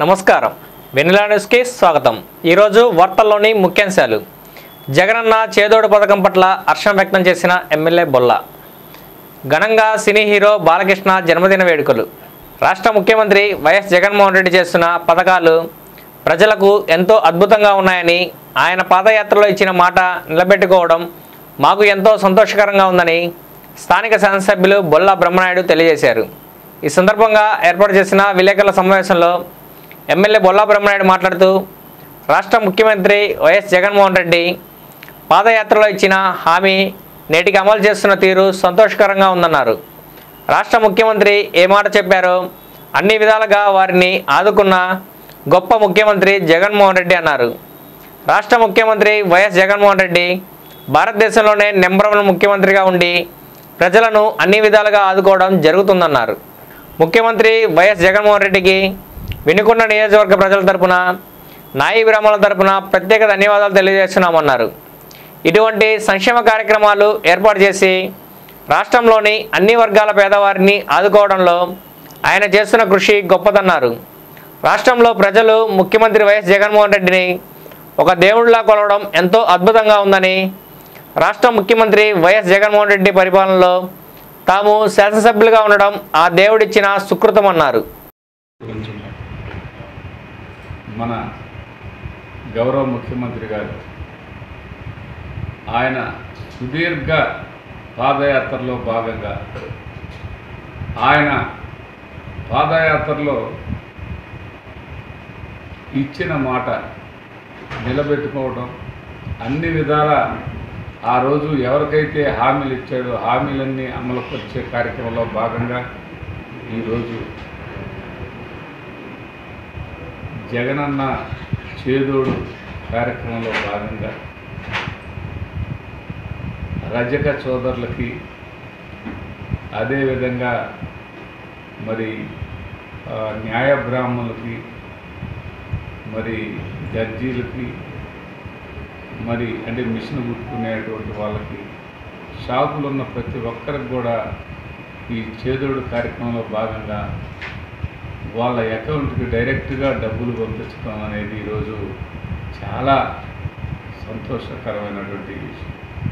నమస్కారం వెనిలా న్యూస్కి స్వాగతం ఈరోజు వార్తల్లోని ముఖ్యాంశాలు జగనన్న చేదోడు పథకం పట్ల హర్షం వ్యక్తం చేసిన ఎమ్మెల్యే బొల్ల ఘనంగా సినీ హీరో బాలకృష్ణ జన్మదిన వేడుకలు రాష్ట్ర ముఖ్యమంత్రి వైఎస్ జగన్మోహన్ రెడ్డి చేస్తున్న పథకాలు ప్రజలకు ఎంతో అద్భుతంగా ఉన్నాయని ఆయన పాదయాత్రలో ఇచ్చిన మాట నిలబెట్టుకోవడం మాకు ఎంతో సంతోషకరంగా ఉందని స్థానిక శాసనసభ్యులు బొల్ల బ్రహ్మనాయుడు తెలియజేశారు ఈ సందర్భంగా ఏర్పాటు చేసిన విలేకరుల సమావేశంలో ఎమ్మెల్యే బొల్లా బ్రహ్మనాయుడు మాట్లాడుతూ రాష్ట్ర ముఖ్యమంత్రి వైఎస్ జగన్మోహన్ రెడ్డి పాదయాత్రలో ఇచ్చిన హామీ నేటికి అమలు చేస్తున్న తీరు సంతోషకరంగా ఉందన్నారు రాష్ట్ర ముఖ్యమంత్రి ఏ మాట చెప్పారో అన్ని విధాలుగా వారిని ఆదుకున్న గొప్ప ముఖ్యమంత్రి జగన్మోహన్ రెడ్డి అన్నారు రాష్ట్ర ముఖ్యమంత్రి వైఎస్ జగన్మోహన్ రెడ్డి భారతదేశంలోనే నెంబర్ వన్ ముఖ్యమంత్రిగా ఉండి ప్రజలను అన్ని విధాలుగా ఆదుకోవడం జరుగుతుందన్నారు ముఖ్యమంత్రి వైఎస్ జగన్మోహన్ రెడ్డికి వినుకొండ నియోజకవర్గ ప్రజల తరపున నాయి బ్రాహ్మణుల తరపున ప్రత్యేక ధన్యవాదాలు తెలియజేస్తున్నామన్నారు ఇటువంటి సంక్షేమ కార్యక్రమాలు ఏర్పాటు చేసి రాష్ట్రంలోని అన్ని వర్గాల పేదవారిని ఆదుకోవడంలో ఆయన చేస్తున్న కృషి గొప్పదన్నారు రాష్ట్రంలో ప్రజలు ముఖ్యమంత్రి వైఎస్ జగన్మోహన్ రెడ్డిని ఒక దేవుడిలా కొలవడం ఎంతో అద్భుతంగా ఉందని రాష్ట్ర ముఖ్యమంత్రి వైఎస్ జగన్మోహన్ రెడ్డి పరిపాలనలో తాము శాసనసభ్యులుగా ఉండడం ఆ దేవుడిచ్చిన సుకృతం అన్నారు కొంచెం మన గౌరవ ముఖ్యమంత్రి గారు ఆయన సుదీర్ఘ పాదయాత్రలో భాగంగా ఆయన పాదయాత్రలో ఇచ్చిన మాట నిలబెట్టుకోవడం అన్ని విధాల ఆ రోజు ఎవరికైతే హామీలు ఇచ్చాడో హామీలన్నీ అమలుపరిచే కార్యక్రమంలో భాగంగా ఈరోజు జగనన్న చేదోడు కార్యక్రమంలో భాగంగా రజక సోదరులకి అదేవిధంగా మరి ఆ, న్యాయ బ్రాహ్మణులకి మరి జడ్జీలకి మరి అంటే మిషన్ కుట్టుకునేటువంటి వాళ్ళకి షాపులు ఉన్న ప్రతి ఒక్కరికి కూడా ఈ చేదోడు కార్యక్రమంలో భాగంగా వాళ్ళ అకౌంట్కి డైరెక్ట్గా డబ్బులు పంపించడం అనేది ఈరోజు చాలా సంతోషకరమైనటువంటి విషయం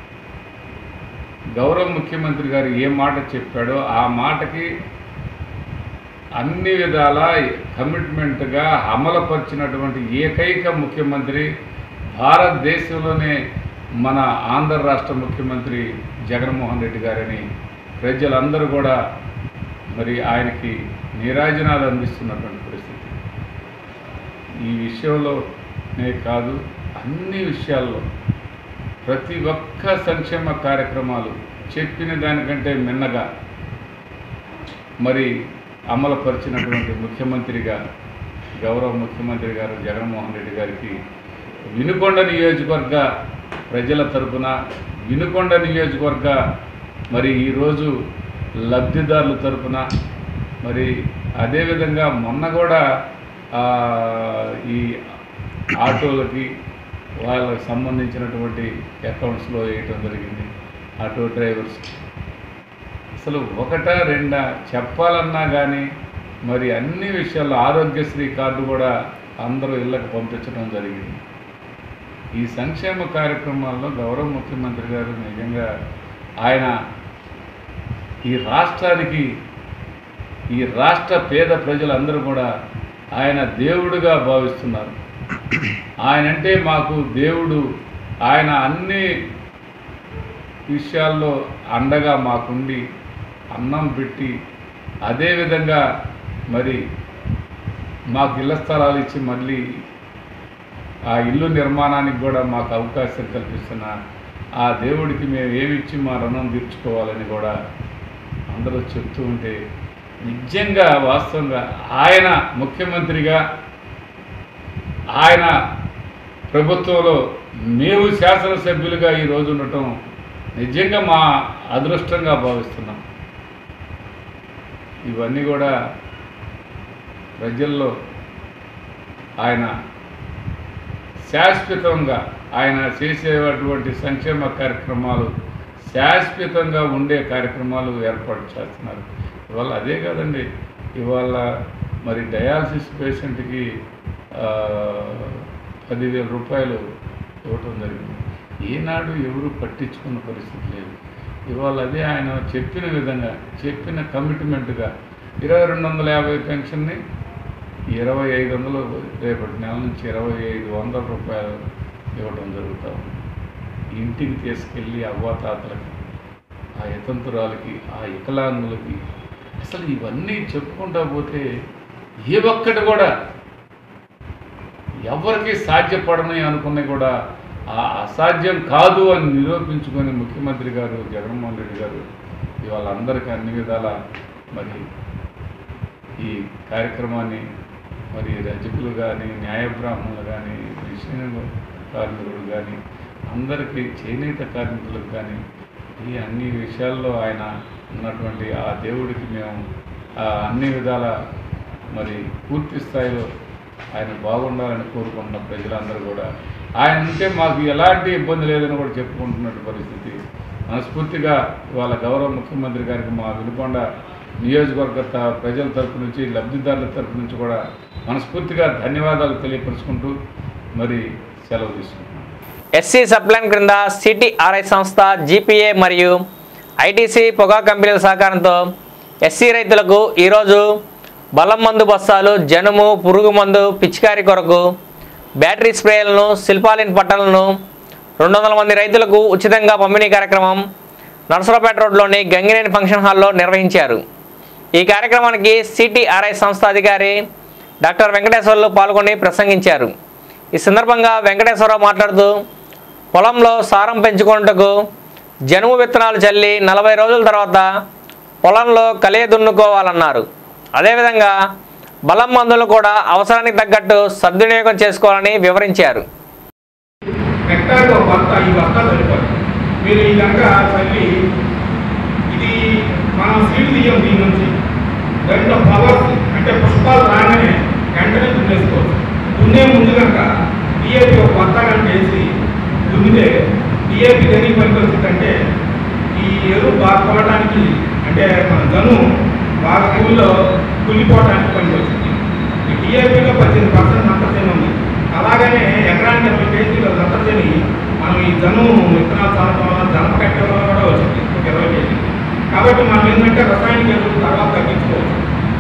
గౌరవ ముఖ్యమంత్రి గారు ఏ మాట చెప్పాడో ఆ మాటకి అన్ని విధాల కమిట్మెంట్గా అమలుపరిచినటువంటి ఏకైక ముఖ్యమంత్రి భారతదేశంలోనే మన ఆంధ్ర రాష్ట్ర ముఖ్యమంత్రి జగన్మోహన్ రెడ్డి గారని ప్రజలందరూ కూడా మరి ఆయనకి నీరాజనాలు అందిస్తున్నటువంటి పరిస్థితి ఈ విషయంలోనే కాదు అన్ని విషయాల్లో ప్రతి ఒక్క సంక్షేమ కార్యక్రమాలు చెప్పిన దానికంటే మిన్నగా మరి అమలుపరిచినటువంటి ముఖ్యమంత్రిగా గౌరవ ముఖ్యమంత్రి గారు జగన్మోహన్ రెడ్డి గారికి వినుకొండ నియోజకవర్గ ప్రజల తరపున వినుకొండ నియోజకవర్గ మరి ఈరోజు లబ్ధిదారుల తరపున మరి అదేవిధంగా మొన్న కూడా ఆ, ఈ ఆటోలకి వాళ్ళకి సంబంధించినటువంటి అకౌంట్స్లో వేయటం జరిగింది ఆటో డ్రైవర్స్ అసలు ఒకటా రెండా చెప్పాలన్నా కానీ మరి అన్ని విషయాల్లో ఆరోగ్యశ్రీ కార్డు కూడా అందరూ ఇళ్ళకి పంపించడం జరిగింది ఈ సంక్షేమ కార్యక్రమాల్లో గౌరవ ముఖ్యమంత్రి గారు నిజంగా ఆయన ఈ రాష్ట్రానికి ఈ రాష్ట్ర పేద ప్రజలందరూ కూడా ఆయన దేవుడుగా భావిస్తున్నారు ఆయన అంటే మాకు దేవుడు ఆయన అన్ని విషయాల్లో అండగా మాకుండి అన్నం పెట్టి అదేవిధంగా మరి మాకు ఇళ్ల స్థలాలు ఇచ్చి మళ్ళీ ఆ ఇల్లు నిర్మాణానికి కూడా మాకు అవకాశం కల్పిస్తున్న ఆ దేవుడికి మేము ఏమి ఇచ్చి మా రుణం తీర్చుకోవాలని కూడా అందరూ చెప్తూ ఉంటే నిజంగా వాస్తవంగా ఆయన ముఖ్యమంత్రిగా ఆయన ప్రభుత్వంలో మేము శాసనసభ్యులుగా ఈరోజు ఉండటం నిజంగా మా అదృష్టంగా భావిస్తున్నాం ఇవన్నీ కూడా ప్రజల్లో ఆయన శాశ్వతంగా ఆయన చేసేటువంటి సంక్షేమ కార్యక్రమాలు శాశ్వతంగా ఉండే కార్యక్రమాలు ఏర్పాటు చేస్తున్నారు ఇవాళ అదే కాదండి ఇవాళ మరి డయాలసిస్ పేషెంట్కి ఆ, పదివేల రూపాయలు ఇవ్వటం జరిగింది ఈనాడు ఎవరు పట్టించుకున్న పరిస్థితి లేదు ఇవాళ అదే ఆయన చెప్పిన విధంగా చెప్పిన కమిట్మెంట్గా ఇరవై రెండు వందల యాభై పెన్షన్ని ఇరవై ఐదు వందలు రేపటి నెల నుంచి ఇరవై ఐదు వందల రూపాయలు ఇవ్వడం జరుగుతూ ఉంది ఇంటికి తీసుకెళ్ళి అవ్వాతాతలకి ఆ ఇతంతురాలకి ఆ వికలాంగులకి అసలు ఇవన్నీ చెప్పుకుంటా పోతే ఏ ఒక్కటి కూడా ఎవరికి సాధ్యపడని అనుకున్నవి కూడా ఆ అసాధ్యం కాదు అని నిరూపించుకొని ముఖ్యమంత్రి గారు జగన్మోహన్ రెడ్డి గారు ఇవాళ అందరికీ అన్ని విధాల మరి ఈ కార్యక్రమాన్ని మరి రజకులు కానీ న్యాయబ్రాహ్మణులు కానీ మిషన్ కార్మికులు కానీ అందరికీ చేనేత కార్మికులకు కానీ ఈ అన్ని విషయాల్లో ఆయన ఉన్నటువంటి ఆ దేవుడికి మేము ఆ అన్ని విధాల మరి పూర్తి స్థాయిలో ఆయన బాగుండాలని కోరుకుంటున్న ప్రజలందరూ కూడా ఆయన ఉంటే మాకు ఎలాంటి ఇబ్బంది లేదని కూడా చెప్పుకుంటున్నట్టు పరిస్థితి మనస్ఫూర్తిగా ఇవాళ గౌరవ ముఖ్యమంత్రి గారికి మా వినుకొండ నియోజకవర్గ త- ప్రజల తరపు నుంచి లబ్ధిదారుల తరపు నుంచి కూడా మనస్ఫూర్తిగా ధన్యవాదాలు తెలియపరుచుకుంటూ మరి సెలవు తీసుకుంటున్నాను ఎస్సీ సప్లైన్ క్రింద సిటీఆర్ఐ సంస్థ జీపీఏ మరియు ఐటీసీ పొగా కంపెనీల సహకారంతో ఎస్సీ రైతులకు ఈరోజు బలం మందు బస్తాలు జనుము పురుగు మందు పిచికారి కొరకు బ్యాటరీ స్ప్రేలను శిల్పాలిన్ పట్టలను రెండు వందల మంది రైతులకు ఉచితంగా పంపిణీ కార్యక్రమం నరసరావుపేట రోడ్లోని గంగినేని ఫంక్షన్ హాల్లో నిర్వహించారు ఈ కార్యక్రమానికి సిటీఆర్ఐ సంస్థ అధికారి డాక్టర్ వెంకటేశ్వర్లు పాల్గొని ప్రసంగించారు ఈ సందర్భంగా వెంకటేశ్వరరావు మాట్లాడుతూ పొలంలో సారం పెంచుకున్నట్టుకు జనుము విత్తనాలు చల్లి నలభై రోజుల తర్వాత పొలంలో కలియ దున్నుకోవాలన్నారు అదేవిధంగా బలం మందులు కూడా అవసరానికి తగ్గట్టు సద్వినియోగం చేసుకోవాలని వివరించారు హెక్టార్కి ఒక బత్త ఈ బత్త సరిపోదు మీరు ఈ కనుక చల్లి ఇది మనం సీడ్ తీయం దీని నుంచి దాంట్లో ఫ్లవర్స్ అంటే పుష్పాలు రాగానే వెంటనే దున్నేసుకోవచ్చు దున్నే ముందు కనుక డిఏపి ఒక బత్త కనుక వేసి దున్నితే డిఏపి దేనికి పనికి వచ్చిందంటే ఈ ఎరువు బాగా కొనడానికి అంటే మన ధను బాగా భూమిలో కుళ్ళిపోవడానికి పనికి వచ్చింది ఈ డిఏపిలో పద్దెనిమిది పర్సెంట్ నత్రజని ఉంది అలాగనే ఎకరానికి ఇరవై కేజీలు నత్రజని మనం ఈ జను విత్తనాలు చల్లడం వల్ల జనప కట్టే వల్ల కూడా వచ్చింది ఒక ఇరవై కేజీలు కాబట్టి మనం ఏంటంటే రసాయనిక ఎరువులు తర్వాత తగ్గించుకోవచ్చు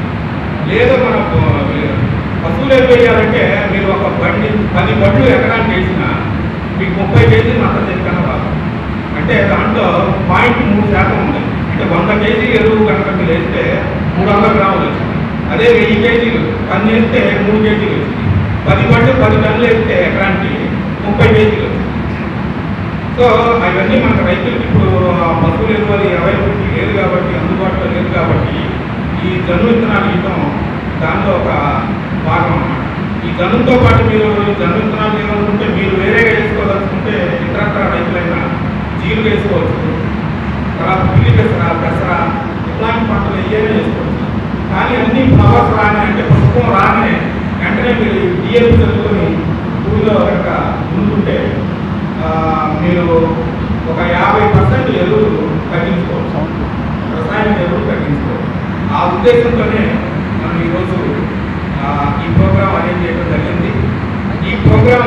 లేదా మన ప- పశువులు ఏం వేయాలంటే మీరు ఒక బండి పది బండ్లు ఎకరానికి వేసినా మీకు ముప్పై కేజీలు నత్రజని కన్నా రాదు అంటే దాంట్లో పాయింట్ మూడు శాతం ఉంది అంటే వంద కేజీ ఎరువు కనుక మీరు వేస్తే మూడు వందల గ్రాములు వచ్చింది అదే వెయ్యి కేజీలు పని వేస్తే మూడు కేజీలు వచ్చింది పది బండ్లు పది టన్నులు వేస్తే ఎకరానికి ముప్పై కేజీలు వచ్చింది సో అవన్నీ మన రైతులకి ఇప్పుడు ఆ పశువులు ఎరువు అది అవైలబిలిటీ లేదు కాబట్టి అందుబాటులో లేదు కాబట్టి ఈ జను విత్తనాలు ఇవ్వడం దానిలో ఒక భాగం అన్నమాట ఈ జనుతో పాటు మీరు ఈ జను విత్తనాలు ఏమనుకుంటే మీరు వేరేగా వేసుకోదలుచుకుంటే ఇతరత్ర రైతులైనా జీలు వేసుకోవచ్చు తర్వాత పిల్లి పెసర పెసర ఇట్లాంటి పంటలు ఏమైనా వేసుకోవచ్చు కానీ అన్ని ఫ్లవర్స్ రాగానే అంటే పుష్పం రాగానే వెంటనే మీరు డిఎంపి చదువుకొని భూమిలో కనుక దున్నుకుంటే ఆ, మీరు ఒక యాభై పర్సెంట్ ఎరువులు తగ్గించుకోవచ్చు రసాయన ఎరువులు తగ్గించుకోవచ్చు ఆ ఉద్దేశంతోనే మనం ఈరోజు ఆ, ఈ ప్రోగ్రాం అరేంజ్ చేయడం జరిగింది ఈ ప్రోగ్రాం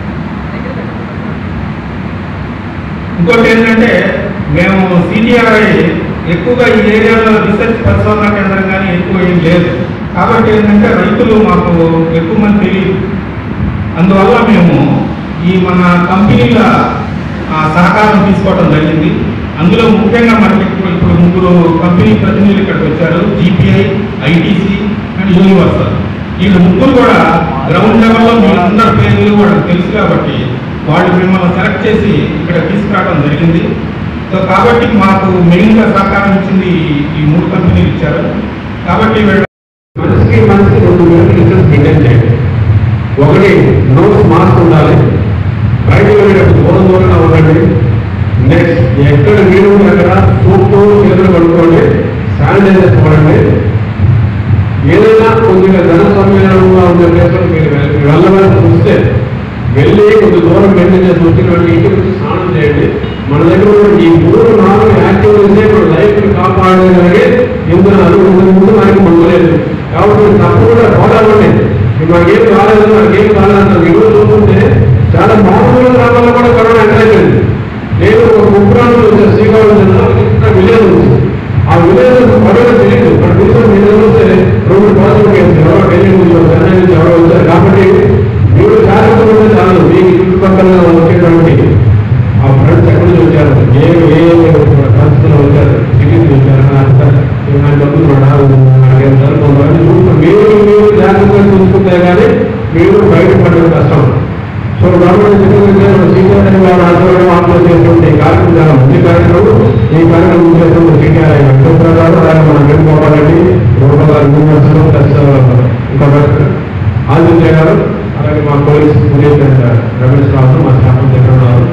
ఇంకోటి ఏంటంటే మేము సిజిఆర్ఐ ఎక్కువగా ఈ ఏరియాలో రీసెర్చ్ పరిశోధన కేంద్రం కానీ ఎక్కువ ఏం లేదు కాబట్టి ఏంటంటే రైతులు మాకు ఎక్కువ మంది తెలియదు అందువల్ల మేము ఈ మన కంపెనీల ఆ, సహకారం తీసుకోవడం జరిగింది అందులో ముఖ్యంగా మనకి ఇప్పుడు ఇప్పుడు ముగ్గురు కంపెనీ ప్రతినిధులు ఇక్కడికి వచ్చారు జీపీఐ ఐటీసీ అండ్ యూనివర్సల్ వీళ్ళు ముగ్గురు కూడా గ్రౌండ్ లెవెల్లో మీ అందరి పేర్లు కూడా తెలుసు కాబట్టి వాళ్ళు మిమ్మల్ని సెలెక్ట్ చేసి ఇక్కడ తీసుకురావడం జరిగింది సో కాబట్టి మాకు మెయిన్గా సహకారం ఇచ్చింది ఈ- ఈ మూడు కంపెనీలు ఇచ్చారు కాబట్టి వీళ్ళ మనిషికి మనిషికి రెండు వేల డిస్టెన్స్ మెయింటైన్ చేయండి ఒకటి నోస్ మాస్క్ ఉండాలి బయటకు వెళ్ళేటప్పుడు దూరం దూరంగా ఉండండి నెక్స్ట్ ఎక్కడ వీలు ఉంటే అక్కడ సూప్తో చేతులు కట్టుకోండి శానిటైజర్ వాడండి ఏదైనా కొద్దిగా జన సమ్మేళనంగా ఉండే ప్లేస్లో మీరు వెళ్- వెళ్ళవలసి వస్తే వెళ్ళి కొద్ది దూరం మెయింటైన్ చేసి వచ్చిన వాడికి ఇంటికి వచ్చి స్నానం చేయండి మన దగ్గర ఉన్న ఈ మూడు నాలుగు యాక్టివిటీసే మన లైఫ్ ని కాపాడగలిగే ఇందులో ముందు ముందు మనకి మొదలేదు కాబట్టి తప్పకుండా అక్కడ మామూలు గ్రామాల్లో కూడా కరోనా ఎంటర్ అయిపోయింది నేను ఒక కుప్రాలు వచ్చాను శ్రీకాకుళం జిల్లా ఇక్కడ విలేజ్ ఉంది ఆ విలేజ్ పడవ తెలియదు ఇక్కడ రీసెంట్ విలేజ్ వస్తే రెండు పాజిటివ్ కేసు ఎవరో ఢిల్లీ నుంచి చెన్నై నుంచి ఎవరో వచ్చారు కాబట్టి మీరు జాగ్రత్తగా ఉంటే చాలు మీ చుట్టుపక్కల వచ్చేటువంటి ఆ ఫ్రెండ్స్ ఎక్కడి నుంచి వచ్చారు ఏ ఏ పరిస్థితుల్లో వచ్చారు సిటీ నుంచి వచ్చారు నాకు డబ్బులు నాకేం జరుగుతుంది మీరు మీరు జాగ్రత్తగా చూసుకుంటే కానీ మీరు బయటపడడం కష్టం సో గవర్నమెంట్ చెప్పిన సీనియర్ గారు ఆధ్వర్యంలో ఆందోళన చేసినటువంటి ఈ కార్యక్రమం చాలా మంచి కార్యక్రమం ఈ కార్యక్రమం చేసినప్పుడు సీనియర్ వెంకటేశ్వర గారు అలాగే మన వేణుగోపాల్ రెడ్డి గోపాల్ గారు యూనివర్సిటీ ప్లస్ ఇంకా ఆదిత్య గారు అలాగే మా పోలీస్ పునీత్ రమేష్ రావు మా శాఖ దగ్గర ఉన్నారు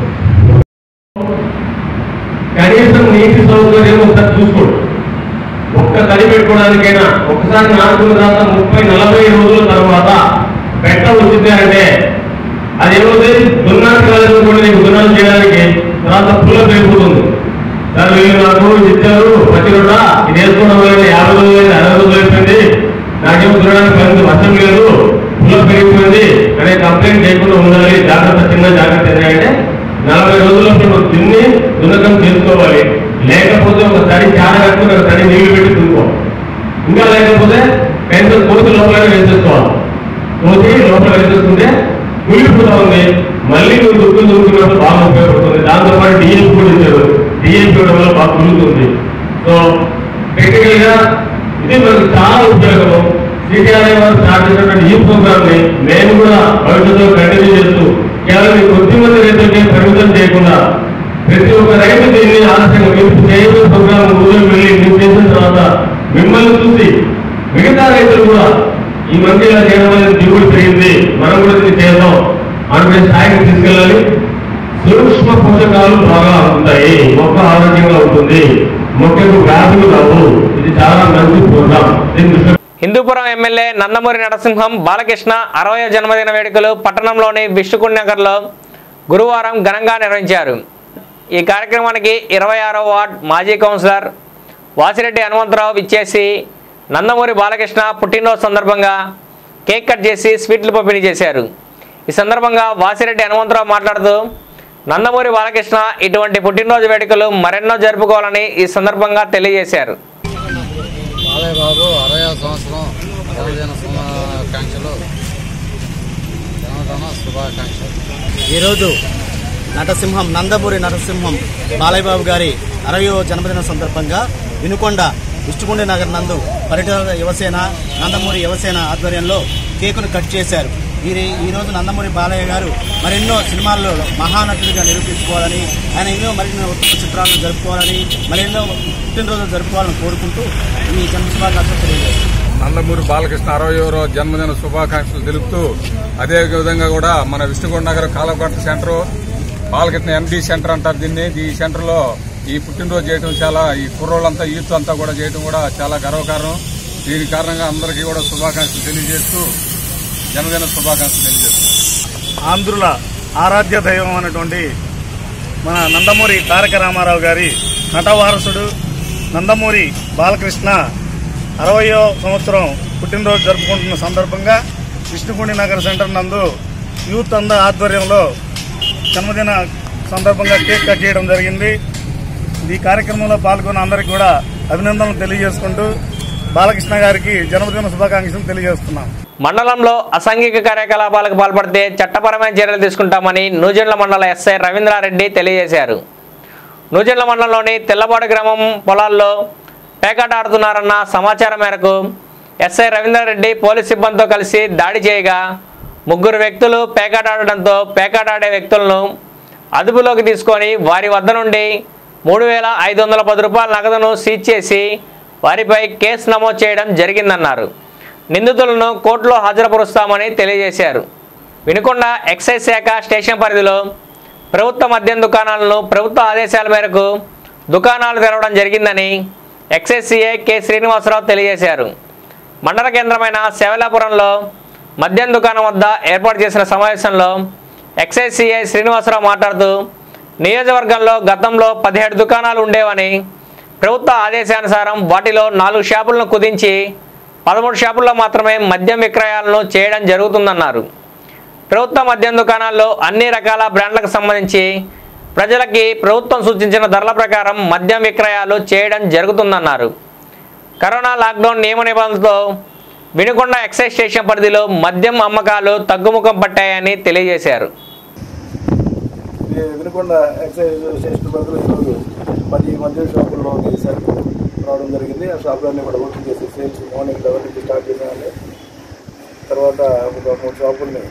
కనీసం నీటి సౌకర్యం ఒకసారి చూసుకోండి ఒక్క తడి పెట్టుకోవడానికైనా ఒకసారి నాటుకున్న తర్వాత ముప్పై నలభై రోజుల తర్వాత పెట్ట వచ్చింది అంటే అది ఏమవుతుంది దున్నానికి వెళ్ళాలనుకోండి నీకు దున్నాలు చేయడానికి తర్వాత పుల్ల పెరిగిపోతుంది సార్ వీళ్ళు నాకు ఇచ్చారు ప్రతి రోజు ఇది వేసుకోవడం వల్ల యాభై రోజులు అయింది, అరవై రోజులు అయిపోయింది నాకేమో దున్నడానికి పని వర్షం లేదు పుల్ల పెరిగిపోయింది అనే కంప్లైంట్ చేయకుండా ఉండాలి జాగ్రత్త చిన్న జాగ్రత్త ఏంటంటే నలభై రోజుల్లో నువ్వు దున్ని దున్నకం చేసుకోవాలి లేకపోతే ఒక తడి చాలా కట్టుకుని ఒక తడి నీళ్లు పెట్టి దున్నుకో ఇంకా లేకపోతే పెన్సిల్ కోసి లోపల వేసేసుకోవాలి కోసి లోపల వేసేసుకుంటే కూలిపోతా ఉంది మళ్ళీ నువ్వు దుక్కులు దున్నుకున్నప్పుడు బాగా ఉపయోగపడుతుంది దాంతో పాటు డిఎస్పీ కూడా ఇచ్చారు డిఎస్పీ ఇవ్వడం వల్ల బాగా కులుతుంది సో టెక్నికల్ గా ఇది మనకు చాలా ఉపయోగము సిటిఆర్ఐ వారు స్టార్ట్ చేసినటువంటి ఈ ప్రోగ్రామ్ ని మేము కూడా భవిష్యత్తులో కంటిన్యూ చేస్తూ కేవలం ఈ కొద్ది మంది రైతులకే పరిమితం చేయకుండా ప్రతి ఒక్క రైతు దీన్ని ఆలస్యంగా మీరు చేయబోయే ప్రోగ్రామ్ ఊళ్ళో వెళ్ళి మీరు చేసిన తర్వాత మిమ్మల్ని చూసి మిగతా రైతులు కూడా ఈ మంది ఇలా చేయడం వల్ల దిగుబడి పెరిగింది మనం కూడా దీన్ని చేద్దాం అనుకునే స్థాయికి తీసుకెళ్ళాలి సూక్ష్మ పోషకాలు బాగా ఉంటాయి మొక్క ఆరోగ్యంగా ఉంటుంది మొక్కకు వ్యాధులు రావు ఇది చాలా మంచి ప్రోగ్రామ్ దీన్ని దృష్టిలో హిందూపురం ఎమ్మెల్యే నందమూరి నరసింహం బాలకృష్ణ అరవై జన్మదిన వేడుకలు పట్టణంలోని విష్ణుకుండ్ నగర్లో గురువారం ఘనంగా నిర్వహించారు ఈ కార్యక్రమానికి ఇరవై ఆరో వార్డ్ మాజీ కౌన్సిలర్ వాసిరెడ్డి హనుమంతరావు ఇచ్చేసి నందమూరి బాలకృష్ణ పుట్టినరోజు సందర్భంగా కేక్ కట్ చేసి స్వీట్లు పంపిణీ చేశారు ఈ సందర్భంగా వాసిరెడ్డి హనుమంతరావు మాట్లాడుతూ నందమూరి బాలకృష్ణ ఇటువంటి పుట్టినరోజు వేడుకలు మరెన్నో జరుపుకోవాలని ఈ సందర్భంగా తెలియజేశారు బాలయ్య బాబు అరవై సంవత్సరం జన్మదిన శుభాకాంక్షలు జన్మదిన శుభాకాంక్షలు ఈరోజు నటసింహం నందమూరి నరసింహం బాలయ్య బాబు గారి అరవయో జన్మదిన సందర్భంగా వినుకొండ విష్ణుకుండ నగర్ నందు పర్యటన యువసేన నందమూరి యువసేన ఆధ్వర్యంలో కేకును కట్ చేశారు వీరి ఈ రోజు నందమూరి బాలయ్య గారు మరెన్నో సినిమాల్లో మహానటుడిగా నిరూపించుకోవాలని ఆయన ఎన్నో మరెన్నో ఉత్తమ చిత్రాలను జరుపుకోవాలని మరెన్నో పుట్టినరోజులు జరుపుకోవాలని కోరుకుంటూ ఈ జన్మ శుభాకాంక్షలు తెలియజేస్తారు నందమూరి బాలకృష్ణ అరవై జన్మదిన శుభాకాంక్షలు తెలుపుతూ అదే విధంగా కూడా మన Vishnugonda Nagar Kalakota center Balakrishna MD center అంటారు దీన్ని ఈ సెంటర్ లో ఈ పుట్టినరోజు చేయడం చాలా ఈ కుర్రోళ్ళంతా యూత్ అంతా కూడా చేయడం కూడా చాలా గర్వకారణం దీని కారణంగా అందరికీ కూడా శుభాకాంక్షలు తెలియజేస్తూ జన్మదిన శుభాకాంక్షలు తెలియజేస్తూ ఆంధ్రుల ఆరాధ్య దైవం అనేటువంటి మన నందమూరి తారక రామారావు గారి నటవారసుడు నందమూరి బాలకృష్ణ అరవయో సంవత్సరం పుట్టినరోజు జరుపుకుంటున్న సందర్భంగా విష్ణుకుండి నగర్ సెంటర్ నందు యూత్ అంద ఆధ్వర్యంలో జన్మదిన సందర్భంగా కేక్ కట్ చేయడం జరిగింది ఈ కార్యక్రమంలో పాల్గొన్న అందరికీ కూడా అభినందనలు తెలియజేసుకుంటూ బాలకృష్ణ గారికి జన్మదిన శుభాకాంక్షలు తెలియజేస్తున్నాం మండలంలో అసాంఘిక కార్యకలాపాలకు పాల్పడితే చట్టపరమైన చర్యలు తీసుకుంటామని నూజెండ్ల మండల ఎస్ఐ రవీంద్రారెడ్డి తెలియజేశారు నూజెండ్ల మండలంలోని తెల్లబాడు గ్రామం పొలాల్లో పేకాట ఆడుతున్నారన్న సమాచారం మేరకు ఎస్ఐ రవీంద్రారెడ్డి పోలీస్ సిబ్బందితో కలిసి దాడి చేయగా ముగ్గురు వ్యక్తులు పేకాట ఆడడంతో పేకాట ఆడే వ్యక్తులను అదుపులోకి తీసుకొని వారి వద్ద నుండి మూడు వేల ఐదు వందల పది రూపాయల నగదును సీజ్ చేసి వారిపై కేసు నమోదు చేయడం జరిగిందన్నారు నిందితులను కోర్టులో హాజరుపరుస్తామని తెలియజేశారు వినుకొండ ఎక్సైజ్ శాఖ స్టేషన్ పరిధిలో ప్రభుత్వ మద్యం దుకాణాలను ప్రభుత్వ ఆదేశాల మేరకు దుకాణాలు తెరవడం జరిగిందని ఎక్సైజ్ సిఐ కె శ్రీనివాసరావు తెలియజేశారు మండల కేంద్రమైన శైవలాపురంలో మద్యం దుకాణం వద్ద ఏర్పాటు చేసిన సమావేశంలో ఎక్సైజ్ సిఐ శ్రీనివాసరావు మాట్లాడుతూ నియోజకవర్గంలో గతంలో పదిహేడు దుకాణాలు ఉండేవని ప్రభుత్వ ఆదేశానుసారం వాటిలో నాలుగు షాపులను కుదించి పదమూడు షాపుల్లో మాత్రమే మద్యం విక్రయాలను చేయడం జరుగుతుందన్నారు ప్రభుత్వ మద్యం దుకాణాల్లో అన్ని రకాల బ్రాండ్లకు సంబంధించి ప్రజలకి ప్రభుత్వం సూచించిన ధరల ప్రకారం మద్యం విక్రయాలు చేయడం జరుగుతుందన్నారు కరోనా లాక్డౌన్ నియమ నిబంధనలతో వినుకొండ ఎక్సైజ్ స్టేషన్ పరిధిలో మద్యం అమ్మకాలు తగ్గుముఖం పట్టాయని తెలియజేశారు ఈ వినుకొండ ఎక్సైజ్ స్టేషన్ పరిధిలో ఈరోజు పది మద్యం షాపుల్లో సరుకు రావడం జరిగింది ఆ షాపులన్నీ కూడా ఓపెన్ చేసి సేల్స్ మార్నింగ్ లెవెన్ నుంచి స్టార్ట్ చేసామండి తర్వాత ఒక మూడు షాపుల్ని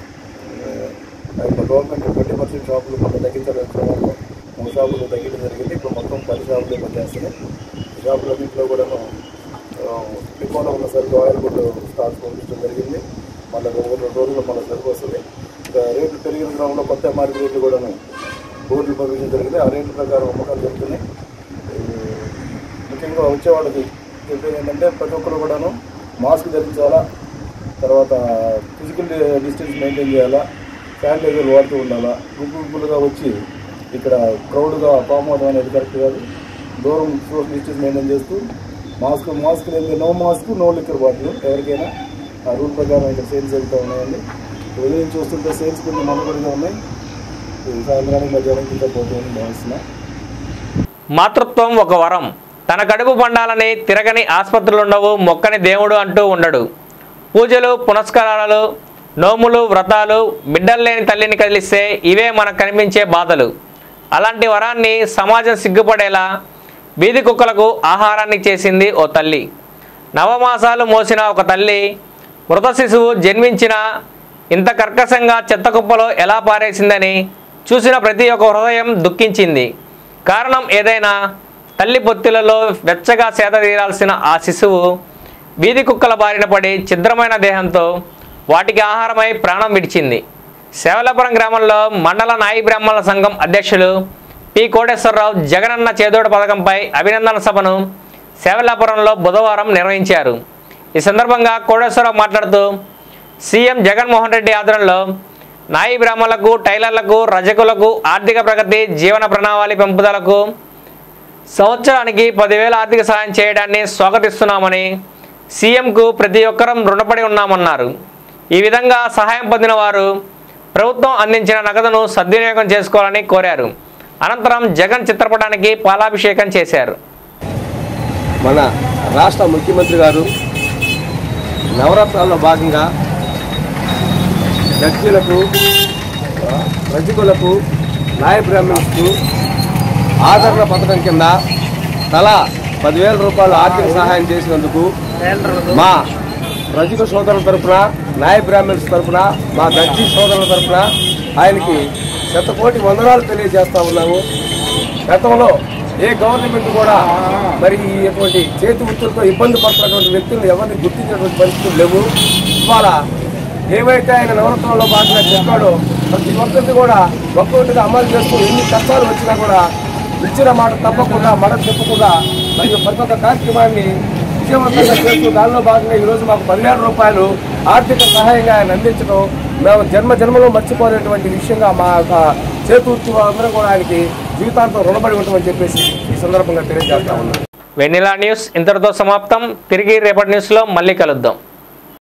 ఆ, ఇప్పుడు గవర్నమెంట్ ట్వంటీ పర్సెంట్ షాపులు మొత్తం తగ్గించడం క్రమంలో మూడు షాపులు తగ్గించడం జరిగింది ఇప్పుడు మొత్తం పది షాపులు పనిచేస్తున్నాయి ఈ షాపులన్నింటిలో కూడాను డిపోలో ఉన్న సరుకు ఆయిల్ కూడా స్టాక్ పంపించడం జరిగింది మళ్ళీ ఒక రెండు రోజుల్లో మళ్ళీ సరుకు వస్తుంది ఇంకా రేట్లు పెరిగిన క్రమంలో కొత్త మార్కెట్ రేట్లు కూడాను బోర్డులు పంపించడం జరిగింది ఆ రేట్ల ప్రకారం అమ్మకాలు జరుగుతున్నాయి ఈ ముఖ్యంగా వచ్చే వాళ్ళకి చెప్పేది ఏంటంటే ప్రతి ఒక్కరు కూడాను మాస్క్ ధరించాలా తర్వాత ఫిజికల్ డిస్టెన్స్ మెయింటైన్ చేయాలా శానిటైజర్ వాడుతూ ఉండాలా గుంపు గుంపులుగా వచ్చి ఇక్కడ క్రౌడ్గా ఫామ్ అవడం అనేది కరెక్ట్ కాదు దూరం సోషల్ డిస్టెన్స్ మెయింటైన్ చేస్తూ మాస్క్ మాస్క్ లేదు no mask no liquor bottle ఎవరికైనా ఆ రూల్ ప్రకారం ఇక్కడ సేల్స్ జరుగుతూ ఉన్నాయండి ఉదయం చూస్తుంటే సేల్స్ కొంచెం మనుగడగా ఉన్నాయి ఈ సాయంత్రానికి మధ్యాహ్నం ఇంకా పోతుందని భావిస్తున్నా మాతృత్వం ఒక వరం తన కడుపు పండాలని తిరగని ఆసుపత్రులుండవు మొక్కని దేవుడు అంటూ ఉండడు పూజలు పునస్కారాలు నోములు వ్రతాలు బిడ్డలు లేని తల్లిని కదిలిస్తే ఇవే మనకు కనిపించే బాధలు అలాంటి వరాన్ని సమాజం సిగ్గుపడేలా వీధి కుక్కలకు ఆహారాన్ని చేసింది ఓ తల్లి నవమాసాలు మోసిన ఒక తల్లి మృత శిశువు జన్మించిన ఇంత కర్కశంగా చెత్త కుప్పలో ఎలా పారేసిందని చూసిన ప్రతి ఒక్క హృదయం దుఃఖించింది కారణం ఏదైనా తల్లి పొత్తిలలో వెచ్చగా సేద తీరాల్సిన ఆ శిశువు వీధి కుక్కల బారిన పడి ఛిద్రమైన దేహంతో వాటికి ఆహారమై ప్రాణం విడిచింది శేవలపురం గ్రామంలో మండల నాయి బ్రాహ్మణుల సంఘం అధ్యక్షులు పి కోటేశ్వరరావు జగనన్న చేదోడు పథకంపై అభినందన సభను శేవలాపురంలో బుధవారం నిర్వహించారు ఈ సందర్భంగా కోటేశ్వరరావు మాట్లాడుతూ సీఎం జగన్మోహన్ రెడ్డి ఆధ్వర్యంలో నాయి బ్రాహ్మణులకు టైలర్లకు రజకులకు ఆర్థిక ప్రగతి జీవన ప్రణాళిక పెంపుదలకు సంవత్సరానికి పదివేల ఆర్థిక సహాయం చేయడాన్ని స్వాగతిస్తున్నామని సీఎంకు ప్రతి ఒక్కరం రుణపడి ఉన్నామన్నారు ఈ విధంగా సహాయం పొందిన వారు ప్రభుత్వం అందించిన నగదును సద్వినియోగం చేసుకోవాలని కోరారు అనంతరం జగన్ చిత్రపటానికి పాలాభిషేకం చేశారు మన రాష్ట్ర ముఖ్యమంత్రి గారు నవరత్నాల్లో భాగంగా దక్షిణకు రజకులకు నాయ బ్రాహ్మణ్స్కు ఆదరణ పథకం కింద తలా పదివేల రూపాయలు ఆర్థిక సహాయం చేసినందుకు మా రజక సోదరుల తరపున నాయ బ్రాహ్మణ్స్ తరపున మా దక్షి సోదరుల తరపున ఆయనకి శతకోటి వందనాలు తెలియజేస్తా ఉన్నాము గతంలో ఏ గవర్నమెంట్ కూడా మరి ఈ ఇటువంటి చేతి వృత్తులతో ఇబ్బంది పడుతున్నటువంటి వ్యక్తులను ఎవరిని గుర్తించినటువంటి పరిస్థితులు లేవు ఇవాళ ఏవైతే ఆయన నవరత్నంలో భాగంగా చెప్పాడో ప్రతి ఒక్కరిని కూడా ఒక్కొక్కటిగా అమలు చేస్తూ ఎన్ని కష్టాలు వచ్చినా కూడా ఇచ్చిన మాట తప్పకుండా మాట చెప్పకుండా మరియు ప్రతి ఒక్క కార్యక్రమాన్ని విజయవంతంగా చేస్తూ దానిలో భాగంగా ఈరోజు మాకు పదివేల రూపాయలు ఆర్థిక సహాయంగా ఆయన అందించడం మేము జన్మ జన్మలో మర్చిపోలేటువంటి విషయంగా మా యొక్క చేతూర్చి అందరం కూడా ఆయనకి జీవితాంతం రుణపడి ఉంటామని చెప్పేసి ఈ సందర్భంగా తెలియజేస్తా ఉన్నాం వెన్నెలా న్యూస్ ఇంతటితో సమాప్తం తిరిగి రేపటి న్యూస్లో మళ్ళీ కలుద్దాం